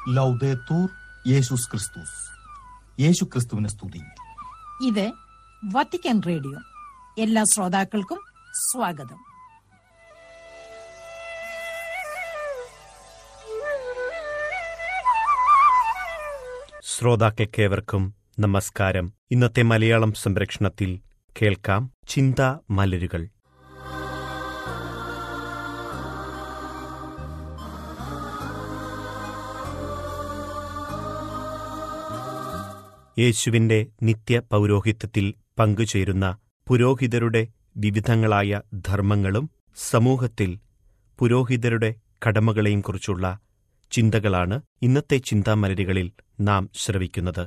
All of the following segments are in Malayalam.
ലൗദേത്തൂർ യേശുസ് ക്രിസ്തുസ് യേശു ക്രിസ്തുവിനെ സ്തുതി ഇത് വത്തിക്കാൻ റേഡിയോ എല്ലാ ശ്രോതാക്കൾക്കും സ്വാഗതം ശ്രോതാക്കൾക്കേവർക്കും നമസ്കാരം ഇന്നത്തെ മലയാളം സംരക്ഷണത്തിൽ കേൾക്കാം ചിന്താ മലരുകൾ യേശുവിന്റെ നിത്യ പൗരോഹിത്യത്തിൽ പങ്കുചേരുന്ന പുരോഹിതരുടെ വിവിധങ്ങളായ ധർമ്മങ്ങളും സമൂഹത്തിൽ പുരോഹിതരുടെ കടമകളെയും കുറിച്ചുള്ള ചിന്തകളാണ് ഇന്നത്തെ ചിന്താമലരുകളിൽ നാം ശ്രവിക്കുന്നത്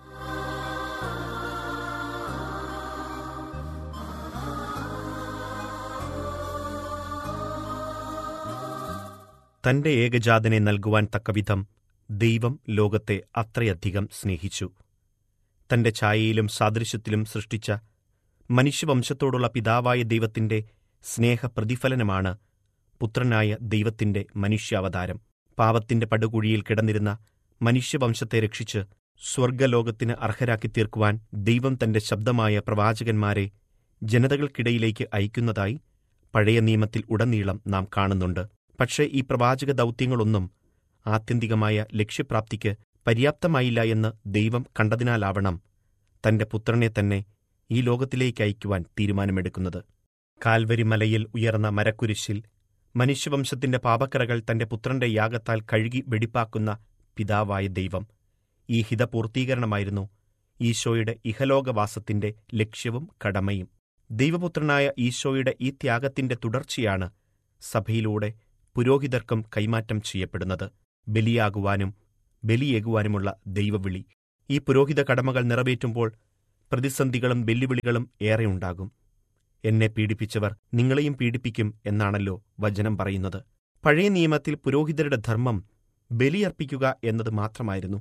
തന്റെ ഏകജാതനെ നൽകുവാൻ തക്കവിധം ദൈവം ലോകത്തെ അത്രയധികം സ്നേഹിച്ചു തന്റെ ഛായയിലും സാദൃശ്യത്തിലും സൃഷ്ടിച്ച മനുഷ്യവംശത്തോടുള്ള പിതാവായ ദൈവത്തിന്റെ സ്നേഹപ്രതിഫലനമാണ് പുത്രനായ ദൈവത്തിന്റെ മനുഷ്യാവതാരം പാപത്തിന്റെ പടുകുഴിയിൽ കിടന്നിരുന്ന മനുഷ്യവംശത്തെ രക്ഷിച്ച് സ്വർഗലോകത്തിന് അർഹരാക്കി തീർക്കുവാൻ ദൈവം തന്റെ ശബ്ദമായ പ്രവാചകന്മാരെ ജനതകൾക്കിടയിലേക്ക് അയക്കുന്നതായി പഴയ നിയമത്തിൽ ഉടനീളം നാം കാണുന്നുണ്ട് പക്ഷേ ഈ പ്രവാചക ദൗത്യങ്ങളൊന്നും ആത്യന്തികമായ ലക്ഷ്യപ്രാപ്തിക്ക് പര്യാപ്തമായില്ല എന്ന് ദൈവം കണ്ടതിനാലാവണം തന്റെ പുത്രനെ തന്നെ ഈ ലോകത്തിലേക്ക് അയക്കുവാൻ തീരുമാനമെടുക്കുന്നത് കാൽവരി മലയിൽ ഉയർന്ന മരക്കുരിശിൽ മനുഷ്യവംശത്തിന്റെ പാപക്കറകൾ തന്റെ പുത്രന്റെ യാഗത്താൽ കഴുകി വെടിപ്പാക്കുന്ന പിതാവായ ദൈവം ഈ ഹിതപൂർത്തീകരണമായിരുന്നു ഈശോയുടെ ഇഹലോകവാസത്തിന്റെ ലക്ഷ്യവും കടമയും ദൈവപുത്രനായ ഈശോയുടെ ഈ ത്യാഗത്തിന്റെ തുടർച്ചയാണ് സഭയിലൂടെ പുരോഹിതർക്കും കൈമാറ്റം ചെയ്യപ്പെടുന്നത് ബലിയാകുവാനും ബലിയേകുവാനുമുള്ള ദൈവവിളി ഈ പുരോഹിത കടമകൾ നിറവേറ്റുമ്പോൾ പ്രതിസന്ധികളും വെല്ലുവിളികളും ഏറെയുണ്ടാകും എന്നെ പീഡിപ്പിച്ചവർ നിങ്ങളെയും പീഡിപ്പിക്കും എന്നാണല്ലോ വചനം പറയുന്നത് പഴയ നിയമത്തിൽ പുരോഹിതരുടെ ധർമ്മം ബലിയർപ്പിക്കുക എന്നത് മാത്രമായിരുന്നു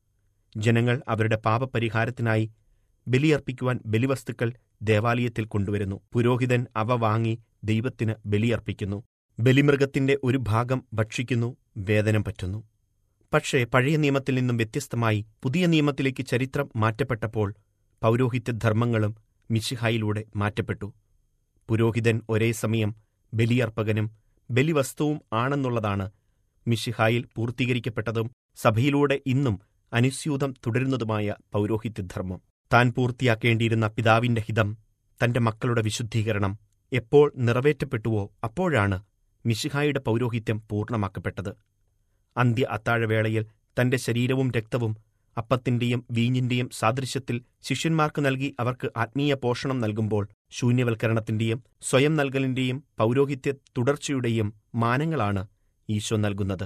ജനങ്ങൾ അവരുടെ പാപപരിഹാരത്തിനായി ബലിയർപ്പിക്കുവാൻ ബലിവസ്തുക്കൾ ദേവാലയത്തിൽ കൊണ്ടുവരുന്നു പുരോഹിതൻ അവ വാങ്ങി ദൈവത്തിന് ബലിയർപ്പിക്കുന്നു ബലിമൃഗത്തിന്റെ ഒരു ഭാഗം ഭക്ഷിക്കുന്നു വേദനം പറ്റുന്നു പക്ഷേ പഴയ നിയമത്തിൽ നിന്നും വ്യത്യസ്തമായി പുതിയ നിയമത്തിലേക്ക് ചരിത്രം മാറ്റപ്പെട്ടപ്പോൾ പൗരോഹിത്യ ധർമ്മങ്ങളും മിശിഹായിലൂടെ മാറ്റപ്പെട്ടു പുരോഹിതൻ ഒരേ സമയം ബലിയർപ്പകനും ബലിവസ്തുവും ആണെന്നുള്ളതാണ് മിശിഹായിൽ പൂർത്തീകരിക്കപ്പെട്ടതും സഭയിലൂടെ ഇന്നും അനുസ്യൂതം തുടരുന്നതുമായ പൗരോഹിത്യധർമ്മം താൻ പൂർത്തിയാക്കേണ്ടിയിരുന്ന പിതാവിന്റെ ഹിതം തന്റെ മക്കളുടെ വിശുദ്ധീകരണം എപ്പോൾ നിറവേറ്റപ്പെട്ടുവോ അപ്പോഴാണ് മിശിഹായുടെ പൗരോഹിത്യം പൂർണ്ണമാക്കപ്പെട്ടത് അന്ത്യ അത്താഴവേളയിൽ തന്റെ ശരീരവും രക്തവും അപ്പത്തിന്റെയും വീഞ്ഞിന്റെയും സാദൃശ്യത്തിൽ ശിഷ്യന്മാർക്ക് നൽകി അവർക്ക് ആത്മീയ പോഷണം നൽകുമ്പോൾ ശൂന്യവൽക്കരണത്തിന്റെയും സ്വയം നൽകലിന്റെയും പൗരോഹിത്യ തുടർച്ചയുടെയും മാനങ്ങളാണ് ഈശോ നൽകുന്നത്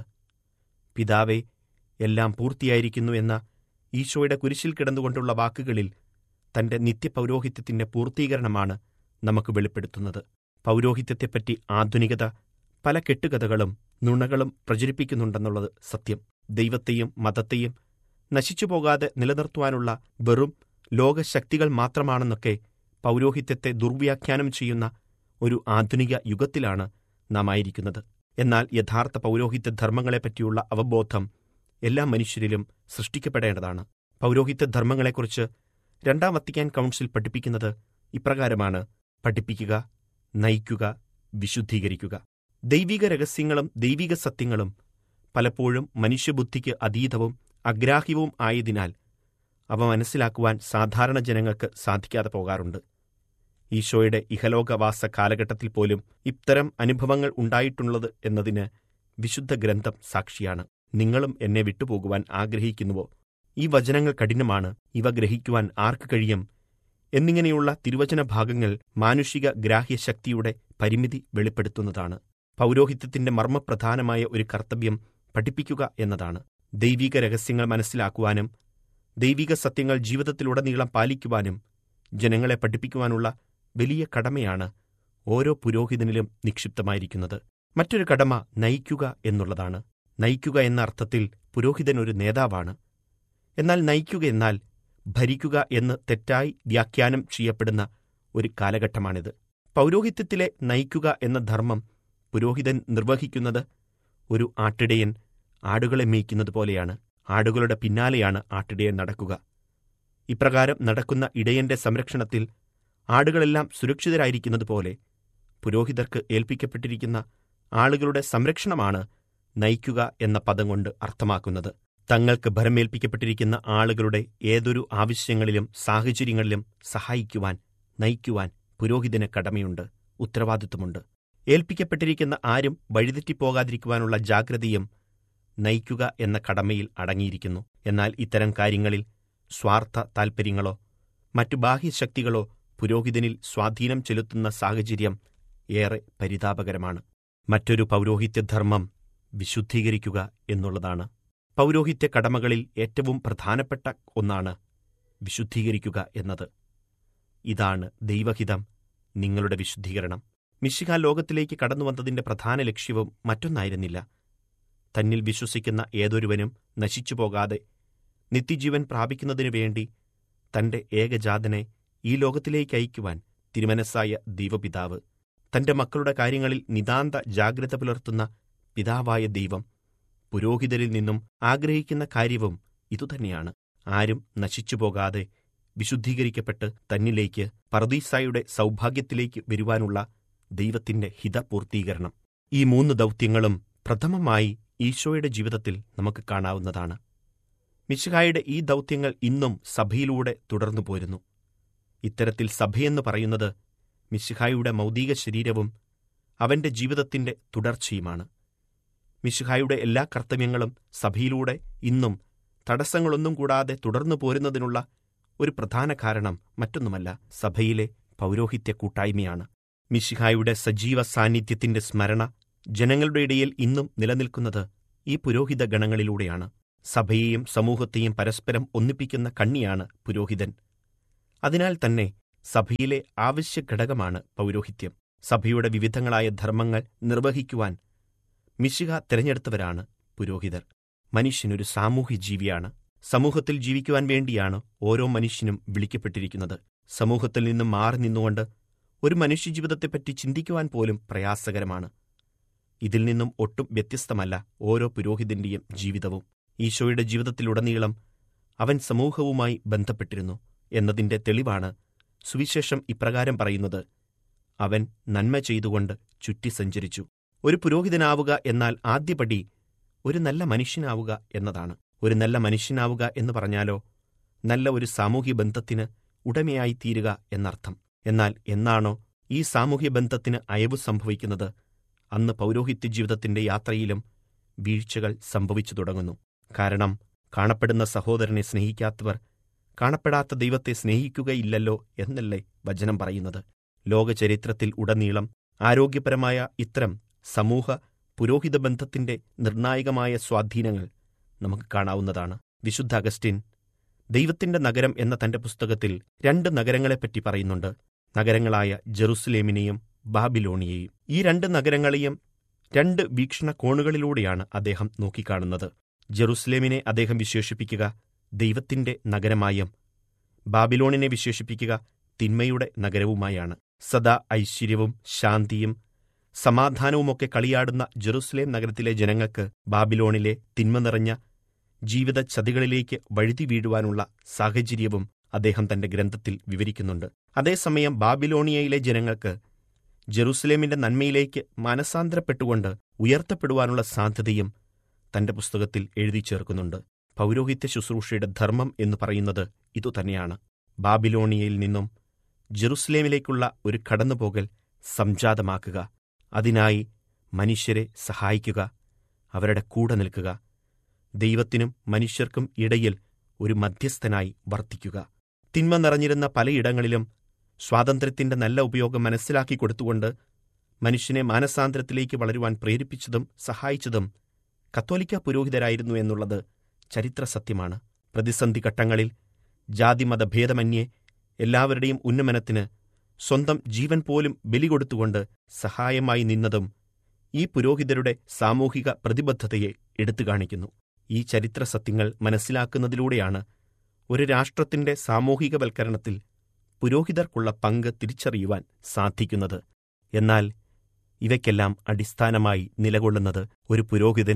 പിതാവേ എല്ലാം പൂർത്തിയായിരിക്കുന്നു എന്ന ഈശോയുടെ കുരിശിൽ കിടന്നുകൊണ്ടുള്ള വാക്കുകളിൽ തന്റെ നിത്യപൗരോഹിത്യത്തിന്റെ പൂർത്തീകരണമാണ് നമുക്ക് വെളിപ്പെടുത്തുന്നത് പൗരോഹിത്യത്തെപ്പറ്റി ആധുനികത പല കെട്ടുകഥകളും നുണകളും പ്രചരിപ്പിക്കുന്നുണ്ടെന്നുള്ളത് സത്യം ദൈവത്തെയും മതത്തെയും നശിച്ചുപോകാതെ നിലനിർത്തുവാനുള്ള വെറും ലോകശക്തികൾ മാത്രമാണെന്നൊക്കെ പൗരോഹിത്യത്തെ ദുർവ്യാഖ്യാനം ചെയ്യുന്ന ഒരു ആധുനിക യുഗത്തിലാണ് നാം ആയിരിക്കുന്നത് എന്നാൽ യഥാർത്ഥ പൗരോഹിത്യ ധർമ്മങ്ങളെപ്പറ്റിയുള്ള അവബോധം എല്ലാ മനുഷ്യരിലും സൃഷ്ടിക്കപ്പെടേണ്ടതാണ് പൗരോഹിത്യ ധർമ്മങ്ങളെക്കുറിച്ച് രണ്ടാം വത്തിക്കാൻ കൗൺസിൽ പഠിപ്പിക്കുന്നത് ഇപ്രകാരമാണ് പഠിപ്പിക്കുക നയിക്കുക വിശുദ്ധീകരിക്കുക ദൈവിക രഹസ്യങ്ങളും ദൈവിക സത്യങ്ങളും പലപ്പോഴും മനുഷ്യബുദ്ധിക്ക് അതീതവും അഗ്രാഹ്യവും ആയതിനാൽ അവ മനസ്സിലാക്കുവാൻ സാധാരണ ജനങ്ങൾക്ക് സാധിക്കാതെ പോകാറുണ്ട് ഈശോയുടെ ഇഹലോകവാസ കാലഘട്ടത്തിൽ പോലും ഇത്തരം അനുഭവങ്ങൾ ഉണ്ടായിട്ടുള്ളത് എന്നതിന് വിശുദ്ധ ഗ്രന്ഥം സാക്ഷിയാണ് നിങ്ങളും എന്നെ വിട്ടുപോകുവാൻ ആഗ്രഹിക്കുന്നുവോ ഈ വചനങ്ങൾ കഠിനമാണ് ഇവ ഗ്രഹിക്കുവാൻ ആർക്ക് കഴിയും എന്നിങ്ങനെയുള്ള തിരുവചന ഭാഗങ്ങൾ മാനുഷിക ഗ്രാഹ്യശക്തിയുടെ പരിമിതി വെളിപ്പെടുത്തുന്നതാണ് പൗരോഹിത്യത്തിന്റെ മർമ്മപ്രധാനമായ ഒരു കർത്തവ്യം പഠിപ്പിക്കുക എന്നതാണ് ദൈവിക രഹസ്യങ്ങൾ മനസ്സിലാക്കുവാനും ദൈവിക സത്യങ്ങൾ ജീവിതത്തിലുടനീളം പാലിക്കുവാനും ജനങ്ങളെ പഠിപ്പിക്കുവാനുള്ള വലിയ കടമയാണ് ഓരോ പുരോഹിതനിലും നിക്ഷിപ്തമായിരിക്കുന്നത് മറ്റൊരു കടമ നയിക്കുക എന്നുള്ളതാണ് നയിക്കുക എന്ന അർത്ഥത്തിൽ പുരോഹിതൻ ഒരു നേതാവാണ് എന്നാൽ നയിക്കുക എന്നാൽ ഭരിക്കുക എന്ന് തെറ്റായി വ്യാഖ്യാനം ചെയ്യപ്പെടുന്ന ഒരു കാലഘട്ടമാണിത് പൗരോഹിത്യത്തിലെ നയിക്കുക എന്ന ധർമ്മം പുരോഹിതൻ നിർവഹിക്കുന്നത് ഒരു ആട്ടിടയൻ ആടുകളെ മേയ്ക്കുന്നത് പോലെയാണ് ആടുകളുടെ പിന്നാലെയാണ് ആട്ടിടയൻ നടക്കുക ഇപ്രകാരം നടക്കുന്ന ഇടയന്റെ സംരക്ഷണത്തിൽ ആടുകളെല്ലാം സുരക്ഷിതരായിരിക്കുന്നത് പോലെ പുരോഹിതർക്ക് ഏൽപ്പിക്കപ്പെട്ടിരിക്കുന്ന ആളുകളുടെ സംരക്ഷണമാണ് നയിക്കുക എന്ന പദം കൊണ്ട് അർത്ഥമാക്കുന്നത് തങ്ങൾക്ക് ഭരമേൽപ്പിക്കപ്പെട്ടിരിക്കുന്ന ആളുകളുടെ ഏതൊരു ആവശ്യങ്ങളിലും സാഹചര്യങ്ങളിലും സഹായിക്കുവാൻ നയിക്കുവാൻ പുരോഹിതന് കടമയുണ്ട് ഉത്തരവാദിത്വമുണ്ട് ഏൽപ്പിക്കപ്പെട്ടിരിക്കുന്ന ആരും വഴിതെറ്റിപ്പോകാതിരിക്കുവാനുള്ള ജാഗ്രതയും നയിക്കുക എന്ന കടമയിൽ അടങ്ങിയിരിക്കുന്നു എന്നാൽ ഇത്തരം കാര്യങ്ങളിൽ സ്വാർത്ഥ താൽപ്പര്യങ്ങളോ മറ്റു ബാഹ്യശക്തികളോ പുരോഹിതനിൽ സ്വാധീനം ചെലുത്തുന്ന സാഹചര്യം ഏറെ പരിതാപകരമാണ് മറ്റൊരു പൗരോഹിത്യധർമ്മം വിശുദ്ധീകരിക്കുക എന്നുള്ളതാണ് പൗരോഹിത്യ കടമകളിൽ ഏറ്റവും പ്രധാനപ്പെട്ട ഒന്നാണ് വിശുദ്ധീകരിക്കുക എന്നത് ഇതാണ് ദൈവഹിതം നിങ്ങളുടെ വിശുദ്ധീകരണം മിശിഹ ലോകത്തിലേക്ക് കടന്നുവന്നതിന്റെ പ്രധാന ലക്ഷ്യവും മറ്റൊന്നായിരുന്നില്ല തന്നിൽ വിശ്വസിക്കുന്ന ഏതൊരുവനും നശിച്ചുപോകാതെ നിത്യജീവൻ പ്രാപിക്കുന്നതിനു വേണ്ടി തന്റെ ഏകജാതനെ ഈ ലോകത്തിലേക്ക് അയക്കുവാൻ തിരുമനസ്സായ ദൈവപിതാവ് തന്റെ മക്കളുടെ കാര്യങ്ങളിൽ നിതാന്ത ജാഗ്രത പുലർത്തുന്ന പിതാവായ ദൈവം പുരോഹിതരിൽ നിന്നും ആഗ്രഹിക്കുന്ന കാര്യവും ഇതുതന്നെയാണ് ആരും നശിച്ചുപോകാതെ വിശുദ്ധീകരിക്കപ്പെട്ട് തന്നിലേക്ക് പറദീസായുടെ സൗഭാഗ്യത്തിലേക്ക് വരുവാനുള്ള ദൈവത്തിന്റെ ഹിതപൂർത്തീകരണം ഈ മൂന്ന് ദൗത്യങ്ങളും പ്രഥമമായി ഈശോയുടെ ജീവിതത്തിൽ നമുക്ക് കാണാവുന്നതാണ് മിശിഹായുടെ ഈ ദൗത്യങ്ങൾ ഇന്നും സഭയിലൂടെ തുടർന്നു പോരുന്നു ഇത്തരത്തിൽ സഭയെന്ന് പറയുന്നത് മിശിഹായുടെ മൗതിക ശരീരവും അവന്റെ ജീവിതത്തിന്റെ തുടർച്ചയുമാണ് മിശിഹായുടെ എല്ലാ കർത്തവ്യങ്ങളും സഭയിലൂടെ ഇന്നും തടസ്സങ്ങളൊന്നും കൂടാതെ തുടർന്നു പോരുന്നതിനുള്ള ഒരു പ്രധാന കാരണം മറ്റൊന്നുമല്ല സഭയിലെ പൗരോഹിത്യ കൂട്ടായ്മയാണ് മിശിഹായുടെ സജീവ സാന്നിധ്യത്തിന്റെ സ്മരണ ജനങ്ങളുടെ ഇടയിൽ ഇന്നും നിലനിൽക്കുന്നത് ഈ പുരോഹിത ഗണങ്ങളിലൂടെയാണ് സഭയെയും സമൂഹത്തെയും പരസ്പരം ഒന്നിപ്പിക്കുന്ന കണ്ണിയാണ് പുരോഹിതൻ അതിനാൽ തന്നെ സഭയിലെ ആവശ്യ ഘടകമാണ് പൗരോഹിത്യം സഭയുടെ വിവിധങ്ങളായ ധർമ്മങ്ങൾ നിർവഹിക്കുവാൻ മിശിഹ തിരഞ്ഞെടുത്തവരാണ് പുരോഹിതർ മനുഷ്യനൊരു സാമൂഹ്യ ജീവിയാണ് സമൂഹത്തിൽ ജീവിക്കുവാൻ വേണ്ടിയാണ് ഓരോ മനുഷ്യനും വിളിക്കപ്പെട്ടിരിക്കുന്നത് സമൂഹത്തിൽ നിന്നും മാറി നിന്നുകൊണ്ട് ഒരു മനുഷ്യജീവിതത്തെപ്പറ്റി ചിന്തിക്കുവാൻ പോലും പ്രയാസകരമാണ് ഇതിൽ നിന്നും ഒട്ടും വ്യത്യസ്തമല്ല ഓരോ പുരോഹിതന്റെയും ജീവിതവും ഈശോയുടെ ജീവിതത്തിലുടനീളം അവൻ സമൂഹവുമായി ബന്ധപ്പെട്ടിരുന്നു എന്നതിന്റെ തെളിവാണ് സുവിശേഷം ഇപ്രകാരം പറയുന്നത് അവൻ നന്മ ചെയ്തുകൊണ്ട് ചുറ്റി സഞ്ചരിച്ചു ഒരു പുരോഹിതനാവുക എന്നാൽ ആദ്യപടി ഒരു നല്ല മനുഷ്യനാവുക എന്നതാണ് ഒരു നല്ല മനുഷ്യനാവുക എന്ന് പറഞ്ഞാലോ നല്ല ഒരു സാമൂഹ്യ ബന്ധത്തിന് ഉടമയായി തീരുക എന്നർത്ഥം എന്നാൽ എന്നാണോ ഈ സാമൂഹ്യ ബന്ധത്തിന് അയവ് സംഭവിക്കുന്നത് അന്ന് പൗരോഹിത്യ ജീവിതത്തിന്റെ യാത്രയിലും വീഴ്ചകൾ സംഭവിച്ചു തുടങ്ങുന്നു കാരണം കാണപ്പെടുന്ന സഹോദരനെ സ്നേഹിക്കാത്തവർ കാണപ്പെടാത്ത ദൈവത്തെ സ്നേഹിക്കുകയില്ലല്ലോ എന്നല്ലേ വചനം പറയുന്നത് ലോകചരിത്രത്തിൽ ഉടനീളം ആരോഗ്യപരമായ ഇത്തരം സമൂഹ പുരോഹിത ബന്ധത്തിന്റെ നിർണായകമായ സ്വാധീനങ്ങൾ നമുക്ക് കാണാവുന്നതാണ് വിശുദ്ധ അഗസ്റ്റിൻ ദൈവത്തിന്റെ നഗരം എന്ന തന്റെ പുസ്തകത്തിൽ രണ്ട് നഗരങ്ങളെപ്പറ്റി പറയുന്നുണ്ട് നഗരങ്ങളായ ജെറുസലേമിനെയും ബാബിലോണിയെയും ഈ രണ്ട് നഗരങ്ങളെയും രണ്ട് വീക്ഷണകോണുകളിലൂടെയാണ് അദ്ദേഹം നോക്കിക്കാണുന്നത് ജെറുസലേമിനെ അദ്ദേഹം വിശേഷിപ്പിക്കുക ദൈവത്തിന്റെ നഗരമായും ബാബിലോണിനെ വിശേഷിപ്പിക്കുക തിന്മയുടെ നഗരവുമായാണ് സദാ ഐശ്വര്യവും ശാന്തിയും സമാധാനവുമൊക്കെ കളിയാടുന്ന ജെറുസലേം നഗരത്തിലെ ജനങ്ങൾക്ക് ബാബിലോണിലെ തിന്മ നിറഞ്ഞ ജീവിത ചതികളിലേക്ക് വഴുതി വീഴുവാനുള്ള സാഹചര്യവും അദ്ദേഹം തന്റെ ഗ്രന്ഥത്തിൽ വിവരിക്കുന്നുണ്ട് അതേസമയം ബാബിലോണിയയിലെ ജനങ്ങൾക്ക് ജെറുസലേമിന്റെ നന്മയിലേക്ക് മാനസാന്തരപ്പെട്ടുകൊണ്ട് ഉയർത്തപ്പെടുവാനുള്ള സാധ്യതയും തന്റെ പുസ്തകത്തിൽ എഴുതി ചേർക്കുന്നുണ്ട് പൗരോഹിത്യ ശുശ്രൂഷയുടെ ധർമ്മം എന്ന് പറയുന്നത് ഇതുതന്നെയാണ് ബാബിലോണിയയിൽ നിന്നും ജെറുസലേമിലേക്കുള്ള ഒരു കടന്നുപോകൽ സംജാതമാക്കുക അതിനായി മനുഷ്യരെ സഹായിക്കുക അവരുടെ കൂടെ നിൽക്കുക ദൈവത്തിനും മനുഷ്യർക്കും ഇടയിൽ ഒരു മധ്യസ്ഥനായി വർത്തിക്കുക തിന്മ നിറഞ്ഞിരുന്ന പലയിടങ്ങളിലും സ്വാതന്ത്ര്യത്തിന്റെ നല്ല ഉപയോഗം മനസ്സിലാക്കി കൊടുത്തുകൊണ്ട് മനുഷ്യനെ മാനസാന്തരത്തിലേക്ക് വളരുവാൻ പ്രേരിപ്പിച്ചതും സഹായിച്ചതും കത്തോലിക്ക പുരോഹിതരായിരുന്നു എന്നുള്ളത് ചരിത്ര സത്യമാണ് പ്രതിസന്ധി ഘട്ടങ്ങളിൽ ജാതിമതഭേദമന്യേ എല്ലാവരുടെയും ഉന്നമനത്തിന് സ്വന്തം ജീവൻ പോലും ബലി കൊടുത്തുകൊണ്ട് സഹായമായി നിന്നതും ഈ പുരോഹിതരുടെ സാമൂഹിക പ്രതിബദ്ധതയെ എടുത്തു കാണിക്കുന്നു ഈ ചരിത്ര സത്യങ്ങൾ മനസ്സിലാക്കുന്നതിലൂടെയാണ് ഒരു രാഷ്ട്രത്തിന്റെ സാമൂഹികവൽക്കരണത്തിൽ പുരോഹിതർക്കുള്ള പങ്ക് തിരിച്ചറിയുവാൻ സാധിക്കുന്നത് എന്നാൽ ഇവയ്ക്കെല്ലാം അടിസ്ഥാനമായി നിലകൊള്ളുന്നത് ഒരു പുരോഹിതന്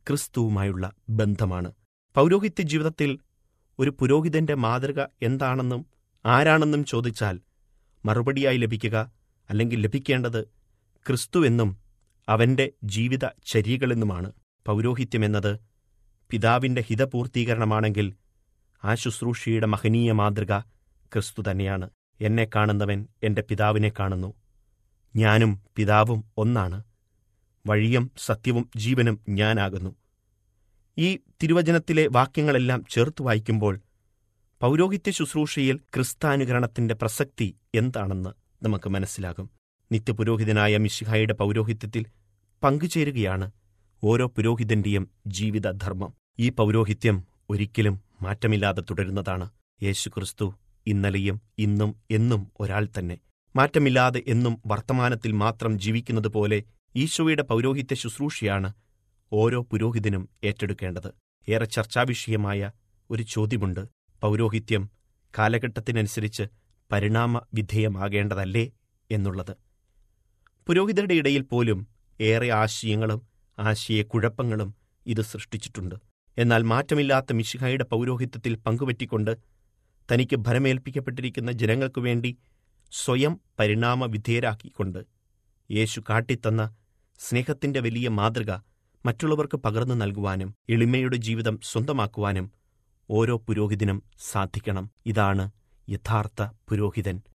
ക്രിസ്തുവുമായുള്ള ബന്ധമാണ് പൗരോഹിത്യ ജീവിതത്തിൽ ഒരു പുരോഹിതന്റെ മാതൃക എന്താണെന്നും ആരാണെന്നും ചോദിച്ചാൽ മറുപടിയായി ലഭിക്കുക അല്ലെങ്കിൽ ലഭിക്കേണ്ടത് ക്രിസ്തുവെന്നും അവന്റെ ജീവിത ചര്യകളെന്നുമാണ് പൗരോഹിത്യമെന്നത് പിതാവിന്റെ ഹിതപൂർത്തീകരണമാണെങ്കിൽ ആ ശുശ്രൂഷയുടെ മഹനീയ മാതൃക ക്രിസ്തു തന്നെയാണ് എന്നെ കാണുന്നവൻ എന്റെ പിതാവിനെ കാണുന്നു ഞാനും പിതാവും ഒന്നാണ് വഴിയും സത്യവും ജീവനും ഞാനാകുന്നു ഈ തിരുവചനത്തിലെ വാക്യങ്ങളെല്ലാം ചേർത്ത് വായിക്കുമ്പോൾ പൗരോഹിത്യ ശുശ്രൂഷയിൽ ക്രിസ്താനുകരണത്തിന്റെ പ്രസക്തി എന്താണെന്ന് നമുക്ക് മനസ്സിലാകും നിത്യപുരോഹിതനായ മിശിഹായുടെ പൗരോഹിത്യത്തിൽ പങ്കുചേരുകയാണ് ഓരോ പുരോഹിതന്റെയും ജീവിതധർമ്മം ഈ പൗരോഹിത്യം ഒരിക്കലും മാറ്റമില്ലാതെ തുടരുന്നതാണ് യേശുക്രിസ്തു ഇന്നലെയും ഇന്നും എന്നും ഒരാൾ തന്നെ മാറ്റമില്ലാതെ എന്നും വർത്തമാനത്തിൽ മാത്രം ജീവിക്കുന്നത് പോലെ ഈശോയുടെ പൗരോഹിത്യ ശുശ്രൂഷയാണ് ഓരോ പുരോഹിതനും ഏറ്റെടുക്കേണ്ടത് ഏറെ ചർച്ചാവിഷയമായ ഒരു ചോദ്യമുണ്ട് പൗരോഹിത്യം കാലഘട്ടത്തിനനുസരിച്ച് പരിണാമ വിധേയമാകേണ്ടതല്ലേ എന്നുള്ളത് പുരോഹിതരുടെ ഇടയിൽ പോലും ഏറെ ആശയങ്ങളും ആശയക്കുഴപ്പങ്ങളും ഇത് സൃഷ്ടിച്ചിട്ടുണ്ട് എന്നാൽ മാറ്റമില്ലാത്ത മിശിഹായുടെ പൗരോഹിത്യത്തിൽ പങ്കുപറ്റിക്കൊണ്ട് തനിക്ക് ഭരമേൽപ്പിക്കപ്പെട്ടിരിക്കുന്ന ജനങ്ങൾക്കു വേണ്ടി സ്വയം പരിണാമ വിധേയരാക്കിക്കൊണ്ട് യേശു കാട്ടിത്തന്ന സ്നേഹത്തിന്റെ വലിയ മാതൃക മറ്റുള്ളവർക്ക് പകർന്നു നൽകുവാനും എളിമയുടെ ജീവിതം സ്വന്തമാക്കുവാനും ഓരോ പുരോഹിതനും സാധിക്കണം ഇതാണ് യഥാർത്ഥ പുരോഹിതൻ